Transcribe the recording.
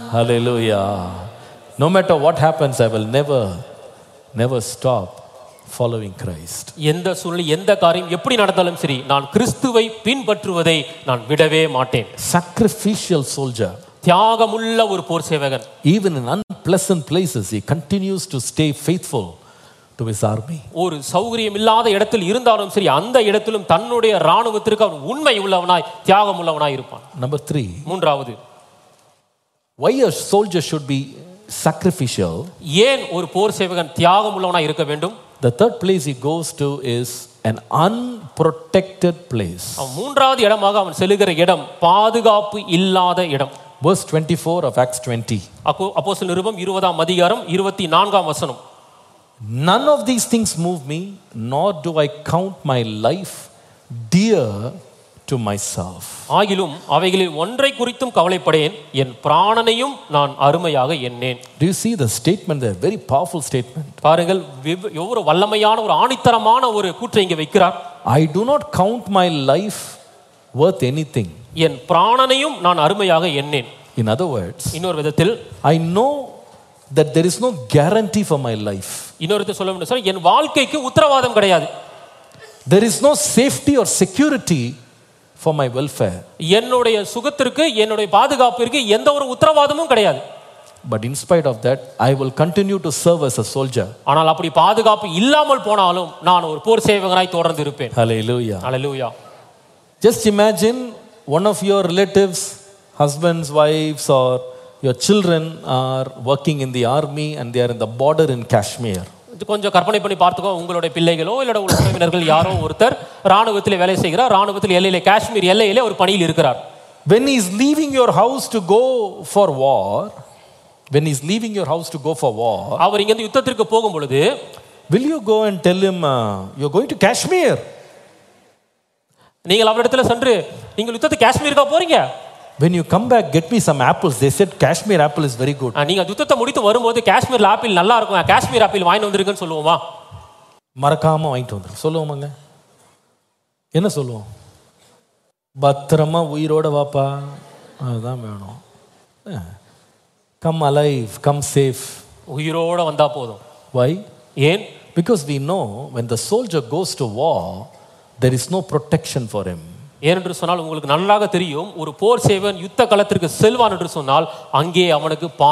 Hallelujah. No matter what happens, I will never, never stop following Christ. எந்த சூழ்நிலை எந்த காரியம் எப்படி நடந்தாலும் சரி நான் கிறிஸ்துவை பின்பற்றுவதை நான் விடவே மாட்டேன் Sacrificial soldier. தியாகமுள்ள ஒரு போர் சேவகன் Even in unpleasant places, he continues to stay faithful to his army. ஒரு சௌகரியம் இல்லாத இடத்தில் இருந்தாலும் சரி அந்த இடத்திலும் தன்னுடைய ராணுவத்திற்கு அவன் உண்மை உள்ளவனாய் தியாகம் உள்ளவனாய் இருப்பான் Number three, மூன்றாவது why a soldier should be sacrificial. ஏன் ஒரு போர் சேவகன் தியாகம் உள்ளவனாய் இருக்க வேண்டும் The third place he goes to is an unprotected place. அவன் மூன்றாவது இடமாக அவன் செல்லுகிற இடம் பாதுகாப்பு இல்லாத இடம் Verse 24 of Acts 20. அப்போ அப்போஸ்தலர் நிருபம் இருபதாம் அதிகாரம் இருபத்தி நான்காம் வசனம் None of these things move me, nor do I count my life dear to myself. ஆகிலும் அவைகளில் ஒன்றை குறித்தும் கவலைப்படேன் என் பிராணனையும் நான் அருமையாக எண்ணேன் Do you see the statement there? Very powerful statement. பாருங்கள் வெவ்- எவ்வளவு வல்லமையான ஒரு ஆணித்தரமான ஒரு கூற்றை இங்கே வைக்கிறார் I do not count my life worth anything. என் பிராணனையும் நான் அருமையாக எண்ணேன் In other words, இன்னொரு விதத்தில் I know that there is no guarantee for my life. இன்னொரு விதத்தில் சொல்ல வேண்டும் சொன்னா, என் வாழ்க்கைக்கு உத்தரவாதம் கிடையாது There is no safety or security for my welfare. என்னுடைய சுகத்திற்கு என்னுடைய பாதுகாப்பிற்கு எந்த ஒரு உத்தரவாதமும் கிடையாது But in spite of that, I will continue to serve as a soldier. ஆனால் அப்படி பாதுகாப்பு இல்லாமல் போனாலும் நான் ஒரு போர் சேவகனாய் தொடர்ந்து இருப்பேன் Hallelujah. Hallelujah Just imagine one of your relatives, husbands, wives, or your children are working in the army and they are in the border in Kashmir. இது கொஞ்சம் கற்பனை பண்ணி பார்த்துக்கோ உங்களுடைய பிள்ளைகளோ இல்ல உங்கள் உறவினர்கள் யாரோ ஒருத்தர் ராணுவத்தில் வேலை செய்கிறார் ராணுவத்தில் எல்லையிலே காஷ்மீர் எல்லையிலே ஒரு பணியில் இருக்கிறார் When he is leaving your house to go for war, when he is leaving your house to go for war, அவர் இங்கிருந்து யுத்தத்திற்கு போகும் பொழுது will you go and tell him, uh, you're going to Kashmir? நீங்கள் அவரிடத்துல சென்று நீங்கள் யுத்தத்துக்கு காஷ்மீருக்கா போறீங்க When you come back, get me some apples. They said Kashmir apple is very good. ஆ, நீங்க யுத்தத்தை முடித்து வரும்போது காஷ்மீர்ல ஆப்பிள் நல்லா இருக்கும் காஷ்மீர் ஆப்பிள் வாங்கிட்டு வந்திருக்குன்னு சொல்லுவோமா மறக்காம வாங்கிட்டு வந்துடும் சொல்லுவோமாங்க என்ன சொல்லுவோம் பத்திரமா உயிரோட வாப்பா அதுதான் வேணும் கம் அலைவ் கம் சேஃப் உயிரோட வந்தா போதும் வை ஏன் because we know when the soldier goes to war there is no protection for them ஏனென்று சொன்னால் உங்களுக்கு நன்றாக தெரியும் ஒரு போர் சேவன் யுத்த களத்திற்கு செல்வான் என்று சொன்னால் அங்கே அவனுக்கு